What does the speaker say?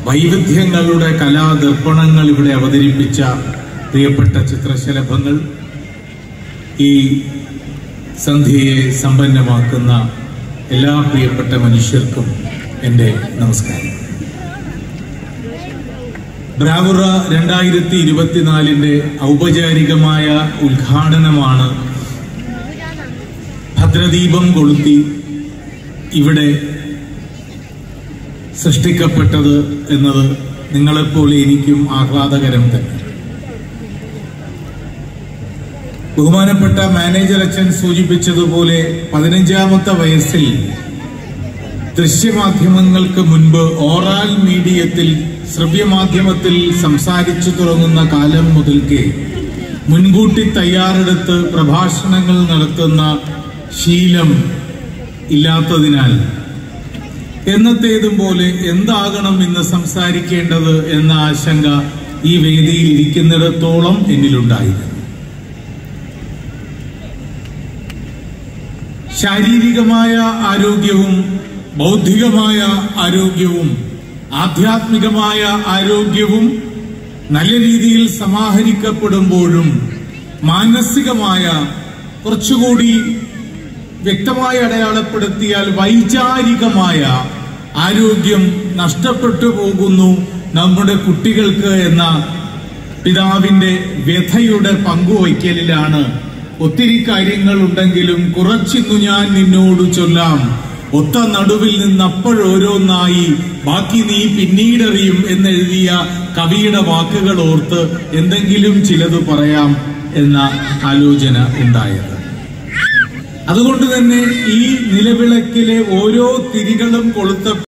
വൈവിധ്യങ്ങളുടെ കലാദർപ്പണങ്ങൾ ഇവിടെ അവതരിപ്പിച്ച പ്രിയപ്പെട്ട ചിത്രശലഭങ്ങൾ ഈ സന്ധ്യയെ സമ്പന്നമാക്കുന്ന എല്ലാ പ്രിയപ്പെട്ട മനുഷ്യർക്കും എൻ്റെ നമസ്കാരം ബ്രാവുറ രണ്ടായിരത്തി ഇരുപത്തിനാലിന്റെ ഔപചാരികമായ ഉദ്ഘാടനമാണ് ഭദ്രദീപം കൊളുത്തി ഇവിടെ സൃഷ്ടിക്കപ്പെട്ടത് എന്നത് നിങ്ങളെപ്പോലെ എനിക്കും ആഹ്ലാദകരം തന്നെ ബഹുമാനപ്പെട്ട മാനേജർ അച്ഛൻ സൂചിപ്പിച്ചതുപോലെ പതിനഞ്ചാമത്തെ വയസ്സിൽ ദൃശ്യമാധ്യമങ്ങൾക്ക് മുൻപ് ഓറാൽ മീഡിയത്തിൽ ശ്രവ്യമാധ്യമത്തിൽ സംസാരിച്ചു തുടങ്ങുന്ന കാലം മുതൽക്കേ മുൻകൂട്ടി തയ്യാറെടുത്ത് പ്രഭാഷണങ്ങൾ നടത്തുന്ന ശീലം ഇല്ലാത്തതിനാൽ എന്നത്തേതും പോലെ എന്താകണം ഇന്ന് സംസാരിക്കേണ്ടത് എന്ന ആശങ്ക ഈ വേദിയിൽ ഇരിക്കുന്നിടത്തോളം എന്നിലുണ്ടായിരുന്നു ശാരീരികമായ ആരോഗ്യവും ബൗദ്ധികമായ ആരോഗ്യവും ആധ്യാത്മികമായ ആരോഗ്യവും നല്ല രീതിയിൽ സമാഹരിക്കപ്പെടുമ്പോഴും മാനസികമായ കുറച്ചുകൂടി വ്യക്തമായി അടയാളപ്പെടുത്തിയാൽ വൈചാരികമായ ആരോഗ്യം നഷ്ടപ്പെട്ടു പോകുന്നു നമ്മുടെ കുട്ടികൾക്ക് എന്ന പിതാവിന്റെ വ്യഥയുടെ പങ്കുവയ്ക്കലിലാണ് ഒത്തിരി കാര്യങ്ങൾ ഉണ്ടെങ്കിലും കുറച്ചിന്നു ഞാൻ നിന്നോട് ചൊല്ലാം ഒത്ത നടുവിൽ നിന്നപ്പോഴോരോന്നായി ബാക്കി നീ പിന്നീടറിയും എന്നെഴുതിയ കവിയുടെ വാക്കുകൾ ഓർത്ത് എന്തെങ്കിലും ചിലത് പറയാം എന്ന ആലോചന ഉണ്ടായത് അതുകൊണ്ട് തന്നെ ഈ നിലവിളക്കിലെ ഓരോ തിരികളും കൊളുത്ത